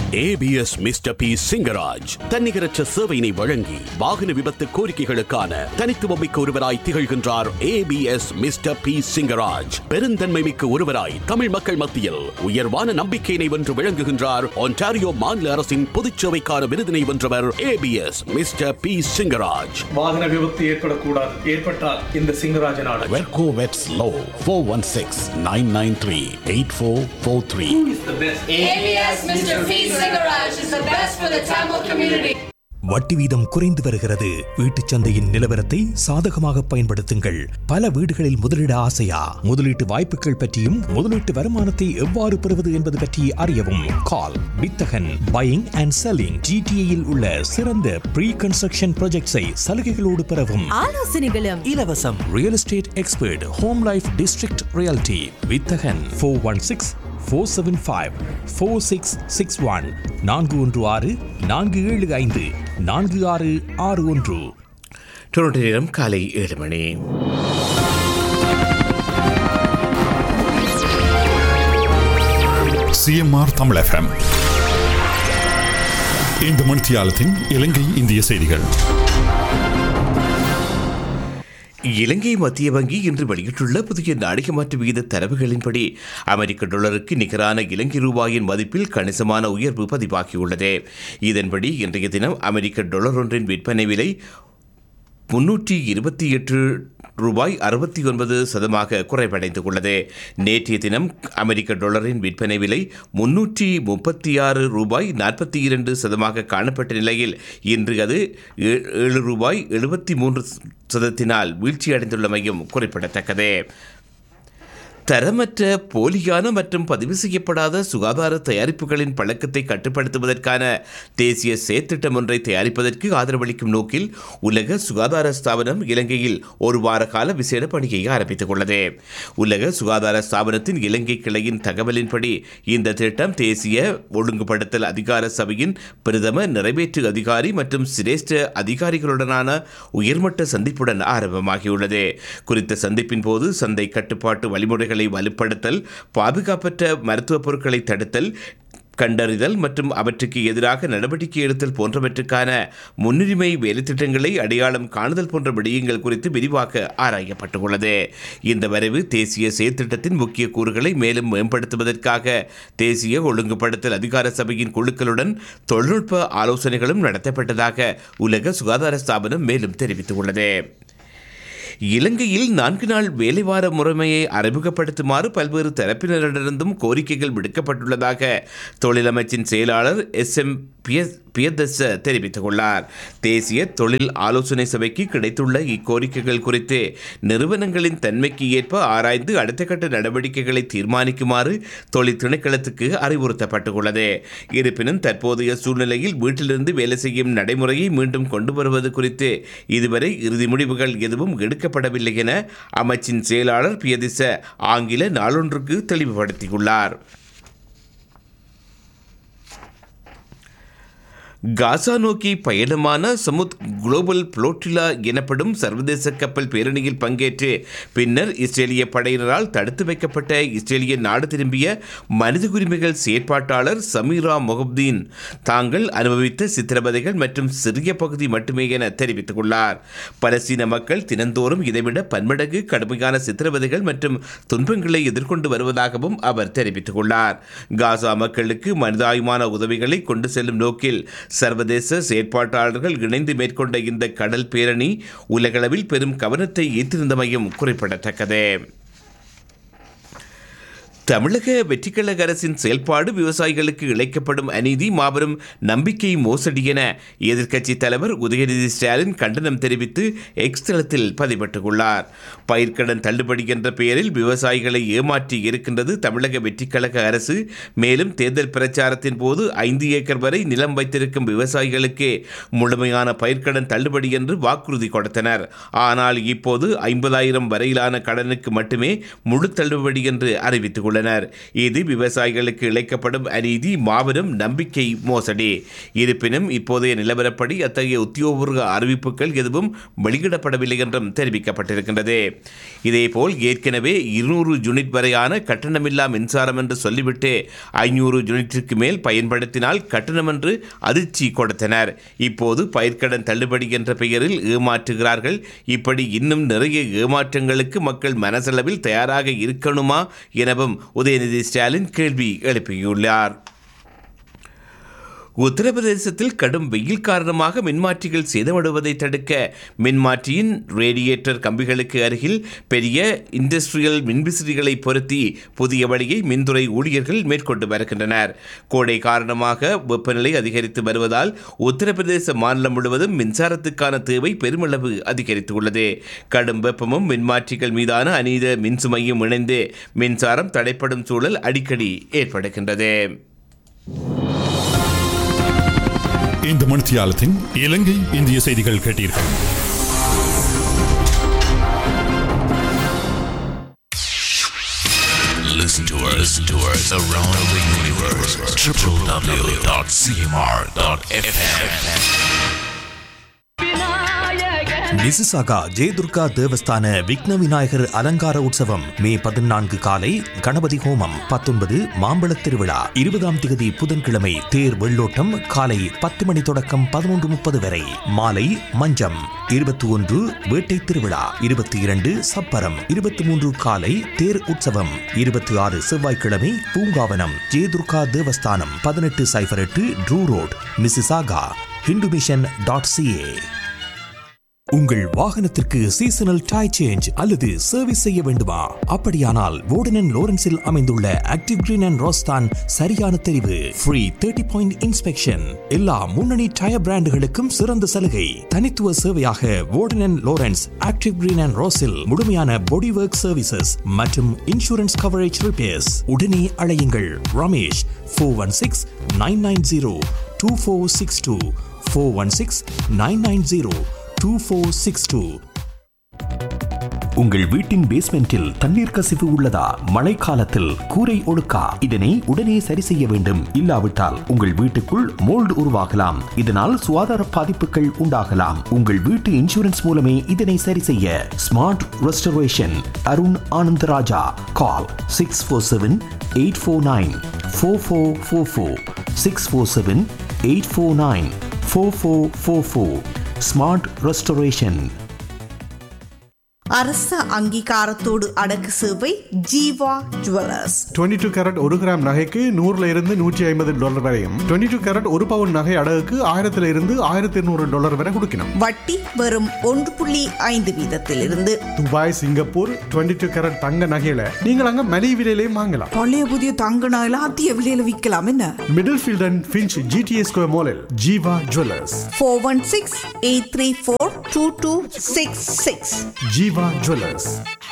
ABS mister P Singaraj தன்னிகரற்ற சேவையினை வழங்கி வாகன விபத்து கோரிக்கைகளுக்கான தனித்துவமிக்க ஒருவராய் திகழ்கின்றார் ஏபிஎஸ் மிஸ்டர் பி சிங்கராஜ் பெருந்தன்மை மிக்க ஒருவராய் தமிழ் மக்கள் மத்தியில் உயர்வான நம்பிக்கையினை வென்று விளங்குகின்றார் ஒன்டாரியோ மாநில அரசின் பொதுச்சேவைக்கான விருதினை வென்றவர் ஏபிஎஸ் மிஸ்டர் பி சிங்கராஜ் வாகன விபத்து ஏற்படக்கூடாது ஏற்பட்டால் இந்த சிங்கராஜன் ஆடல் வெர்கோ வெட்ஸ் லோ four one six nine nine three eight four four three ABS Mr. P. Cigarage is the best for the Tamil community. வட்டி வீதம் குறைந்து வருகிறது வீட்டுச் சந்தையின் நிலவரத்தை சாதகமாக பயன்படுத்துங்கள் பல வீடுகளில் முதலீட ஆசையா முதலீட்டு வாய்ப்புகள் பற்றியும் முதலீட்டு வருமானத்தை எவ்வாறு பெறுவது என்பது பற்றி அறியவும் கால் வித்தகன் பையிங் அண்ட் செல்லிங் ஜிடிஏயில் உள்ள சிறந்த ப்ரீ கன்ஸ்ட்ரக்ஷன் ப்ராஜெக்ட்ஸை சலுகைகளோடு பெறவும் ஆலோசனைகளும் இலவசம் real estate expert home life district reality Vithagan four one six four seven five four six six one நான்கு ஒன்று ஆறு நான்கு ஏழு ஐந்து நான்கு ஆறு ஆறு ஒன்று டொரண்டோ நேரம் காலை ஏழு மணி சிஎம்ஆர் தமிழ் எஃப்எம் இந்த மணித்தியாலத்தின் இலங்கை இந்திய செய்திகள் இலங்கை மத்திய வங்கி இன்று வெளியிட்டுள்ள புதிய நாணய மாற்று விகித தரவுகளின்படி அமெரிக்க டாலருக்கு நிகரான இலங்கை ரூபாயின் மதிப்பில் கணிசமான உயர்வு பதிவாகியுள்ளது இதன்படி இன்றைய தினம் அமெரிக்க டாலர் ஒன்றின் விற்பனை விலை முன்னூற்றி இருபத்தி எட்டு ரூபாய் அறுபத்தி ஒன்பது சதமாக குறைவடைந்துள்ளது நேற்றைய தினம் அமெரிக்க டாலரின் விற்பனை விலை முன்னூற்றி முப்பத்தி ஆறு ரூபாய் நாற்பத்தி இரண்டு சதமாக காணப்பட்ட நிலையில் இன்று அது ஏ- ஏழு ரூபாய் எழுபத்தி மூன்று சதத்தினால் வீழ்ச்சியடைந்துள்ளமையும் குறிப்பிடத்தக்கது தரமற்ற போலியான மற்றும் பதிவு செய்யப்படாத சுகாதார தயாரிப்புகளின் பழக்கத்தை கட்டுப்படுத்துவதற்கான தேசிய செயற்திட்டம் ஒன்றை தயாரிப்பதற்கு ஆதரவளிக்கும் நோக்கில் உலக சுகாதார ஸ்தாபனம் இலங்கையில் ஒரு வார கால விசேட பணியை ஆரம்பித்துக் உள்ளது உலக சுகாதார ஸ்தாபனத்தின் இலங்கை கிளையின் தகவலின்படி இந்த திட்டம் தேசிய ஒழுங்குபடுத்தல் அதிகார சபையின் பிரதம நிறைவேற்று அதிகாரி மற்றும் சிரேஷ்ட அதிகாரிகளுடனான உயர்மட்ட சந்திப்புடன் ஆரம்பமாகியுள்ளது குறித்த சந்திப்பின் போது சந்தை கட்டுப்பாட்டு வழிமுறைகளை வலுப்படுத்தல் பாதுகாப்பற்ற மருத்துவப் பொருட்களை தடுத்தல் கண்டறிதல் மற்றும் அவற்றுக்கு எதிராக நடவடிக்கை எடுத்தல் போன்றவற்றுக்கான முன்னுரிமை வேலைத்திட்டங்களை அடையாளம் காணுதல் போன்ற விடயங்கள் குறித்து விரிவாக ஆராயப்பட்டுள்ளது இந்த வரைவு தேசிய செயற்திட்டத்தின் முக்கிய கூறுகளை மேலும் மேம்படுத்துவதற்காக தேசிய ஒழுங்குபடுத்தல் அதிகார சபையின் குழுக்களுடன் தொழில்நுட்ப ஆலோசனைகளும் நடத்தப்பட்டதாக உலக சுகாதார ஸ்தாபனம் மேலும் தெரிவித்துள்ளது இலங்கையில் நான்கு நாள் வேலைவார முறைமையை அறிமுகப்படுத்துமாறு பல்வேறு தரப்பினரிடமிருந்தும் கோரிக்கைகள் விடுக்கப்பட்டுள்ளதாக தொழிலமைச்சின் செயலாளர் எஸ் எம் பியதச தெரிவித்துள்ளார் தேசிய தொழில் ஆலோசனை சபைக்கு கிடைத்துள்ள இக்கோரிக்கைகள் குறித்து நிறுவனங்களின் தன்மைக்கு ஏற்ப ஆராய்ந்து அடுத்த கட்ட நடவடிக்கைகளை தீர்மானிக்குமாறு தொழில் திணைக்களத்துக்கு அறிவுறுத்தப்பட்டுள்ளது இருப்பினும் தற்போதைய சூழ்நிலையில் வீட்டிலிருந்து வேலை செய்யும் நடைமுறையை மீண்டும் கொண்டு வருவது குறித்து இதுவரை இறுதி முடிவுகள் எதுவும் எடுக்கப்படவில்லை என அமைச்சின் செயலாளர் பியதிச ஆங்கில நாளொன்றுக்கு தெளிவுபடுத்தியுள்ளார் காசா நோக்கி பயணமான சமுத் குளோபல் புளோட்டிலா எனப்படும் சர்வதேச கப்பல் பேரணியில் பங்கேற்று பின்னர் இஸ்ரேலிய படையினரால் தடுத்து வைக்கப்பட்ட இஸ்ரேலிய நாடு திரும்பிய மனித உரிமைகள் செயற்பாட்டாளர் சமீரா மொஹப்தீன் தாங்கள் அனுபவித்த சித்திரவதைகள் மற்றும் சிறிய பகுதி மட்டுமே என தெரிவித்துள்ளார் பலஸ்தீன மக்கள் தினந்தோறும் இதைவிட பன்மடங்கு கடுமையான சித்திரவதைகள் மற்றும் துன்பங்களை எதிர்கொண்டு வருவதாகவும் அவர் தெரிவித்துள்ளார் காசா மக்களுக்கு மனிதாயமான உதவிகளை கொண்டு செல்லும் நோக்கில் சர்வதேச செயற்பாட்டாளர்கள் இணைந்து மேற்கொண்ட இந்த கடல் பேரணி உலகளவில் பெரும் கவனத்தை ஈர்த்திருந்தமையும் குறிப்பிடத்தக்கது தமிழக வெற்றிக்கழக அரசின் செயல்பாடு விவசாயிகளுக்கு இழைக்கப்படும் அநீதி மாபெரும் நம்பிக்கை மோசடி என எதிர்க்கட்சி தலைவர் உதயநிதி ஸ்டாலின் கண்டனம் தெரிவித்து எக்ஸ் தளத்தில் பதிவிட்டுள்ளார் பயிர்க்கடன் தள்ளுபடி என்ற பெயரில் விவசாயிகளை ஏமாற்றி இருக்கின்றது தமிழக வெற்றிக்கழக அரசு மேலும் தேர்தல் பிரச்சாரத்தின் போது ஐந்து ஏக்கர் வரை நிலம் வைத்திருக்கும் விவசாயிகளுக்கு முழுமையான பயிர்க்கடன் தள்ளுபடி என்று வாக்குறுதி கொடுத்தனர் ஆனால் இப்போது ஐம்பதாயிரம் வரையிலான கடனுக்கு மட்டுமே முழு தள்ளுபடி என்று அறிவித்துள்ளனர் தெரிவித்துள்ளனர் இது விவசாயிகளுக்கு இழைக்கப்படும் அநீதி மாபெரும் நம்பிக்கை மோசடி இருப்பினும் இப்போதைய நிலவரப்படி அத்தகைய உத்தியோகபூர்வ அறிவிப்புகள் எதுவும் வெளியிடப்படவில்லை என்றும் தெரிவிக்கப்பட்டிருக்கின்றது இதேபோல் ஏற்கனவே இருநூறு யூனிட் வரையான கட்டணமில்லா மின்சாரம் என்று சொல்லிவிட்டு ஐநூறு யூனிட்டிற்கு மேல் பயன்படுத்தினால் கட்டணம் என்று அதிர்ச்சி கொடுத்தனர் இப்போது பயிர்க்கடன் தள்ளுபடி என்ற பெயரில் ஏமாற்றுகிறார்கள் இப்படி இன்னும் நிறைய ஏமாற்றங்களுக்கு மக்கள் மனசளவில் தயாராக இருக்கணுமா எனவும் உதயநிதி ஸ்டாலின் கேள்வி எழுப்பியுள்ளார் உத்தரப்பிரதேசத்தில் கடும் வெயில் காரணமாக மின்மாற்றிகள் சேதமடைவதை தடுக்க மின்மாற்றியின் ரேடியேட்டர் கம்பிகளுக்கு அருகில் பெரிய இண்டஸ்ட்ரியல் மின்விசிறிகளை பொருத்தி புதிய வழியை மின்துறை ஊழியர்கள் மேற்கொண்டு வருகின்றனர் கோடை காரணமாக வெப்பநிலை அதிகரித்து வருவதால் உத்தரப்பிரதேச மாநிலம் முழுவதும் மின்சாரத்துக்கான தேவை பெருமளவு அதிகரித்துள்ளது கடும் வெப்பமும் மின்மாற்றிகள் மீதான அநீத மின்சுமையும் இணைந்து மின்சாரம் தடைப்படும் சூழல் அடிக்கடி ஏற்படுகின்றது இந்த மணித்தியாலத்தின் இலங்கை இந்திய செய்திகள் கேட்டீர்கள் Listen to us, listen to us around the universe. www.cmr.fm. Mississauga Jayadurga தேவஸ்தான விக்ன விநாயகர் அலங்கார உற்சவம் மே பதினான்கு காலை கணபதி ஹோமம் பத்தொன்பது மாம்பழத் திருவிழா இருபதாம் திகதி புதன்கிழமை தேர் வெள்ளோட்டம் காலை பத்து மணி தொடக்கம் பதினொன்று முப்பது வரை மாலை மஞ்சம் இருபத்தி ஒன்று வேட்டை திருவிழா இருபத்தி இரண்டு சப்பரம் இருபத்தி மூன்று காலை தேர் உற்சவம் இருபத்தி ஆறு செவ்வாய்க்கிழமை பூங்காவனம் ஜெயதுர்கா தேவஸ்தானம் பதினெட்டு சைபர் எட்டு Drew road Mississauga Hindu mission dot CA உங்கள் வாகனத்திற்கு சீசனல் டை சேஞ்ச் அல்லது சர்வீஸ் செய்ய வேண்டுமா அப்படியானால் வோர்டன் லோரன்ஸில் அமைந்துள்ள ஆக்டிவ் கிரீன் அண்ட் ரோஸ்தான் சரியான தெரிவு ஃப்ரீ தேர்ட்டி பாயிண்ட் இன்ஸ்பெக்ஷன் எல்லா முன்னணி டயர் பிராண்டுகளுக்கும் சிறந்த சலுகை தனித்துவ சேவையாக Warden Lawrence active green and ரோஸில் முழுமையான பாடி ஒர்க் சர்வீசஸ் மற்றும் இன்சூரன்ஸ் கவரேஜ் ரிப்பேர்ஸ் உடனே அழையுங்கள் Ramesh four one six nine nine zero two four six two four one six nine nine zero two four six two உங்கள் வீட்டின் பேஸ்மெண்டில் தண்ணீர் கசிவு உள்ளதா மழைக்காலத்தில் கூரை ஒழுக்கா இதனை உடனே சரி செய்ய வேண்டும் இல்லாவிட்டால் உங்கள் வீட்டுக்குள் மோல்டு உருவாகலாம் இதனால் சுகாதார பாதிப்புகள் உண்டாகலாம் உங்கள் வீட்டு இன்சூரன்ஸ் மூலமே இதனை சரி செய்ய smart restoration Arun Anandaraja call six four seven eight four nine four four four four six four seven eight four nine four four four four smart restoration அரச அங்கீகாரத்தோடு அடக்கு சேவை ஜீவா ஜுவல்லர்ஸ் 22 டூ கேரட் ஒரு கிராம் நகைக்கு நூறுல இருந்து நூற்றி ஐம்பது டாலர் வரையும் 22 டூ கேரட் ஒரு பவுன் நகை அடகுக்கு ஆயிரத்துல இருந்து ஆயிரத்தி இருநூறு டாலர் வரை கொடுக்கணும் வட்டி வெறும் ஒன்று புள்ளி ஐந்து வீதத்திலிருந்து துபாய் சிங்கப்பூர் 22 டூ கேரட் தங்க நகையில நீங்கள் அங்க மலிவு விலையிலையும் வாங்கலாம் பழைய புதிய தங்க நகையில அதிக விலையில விற்கலாம் என்ன Middlefield and Finch GTA square மாலில் Jeeva jewellers four one six eight three four two two six six Jeeva jewellers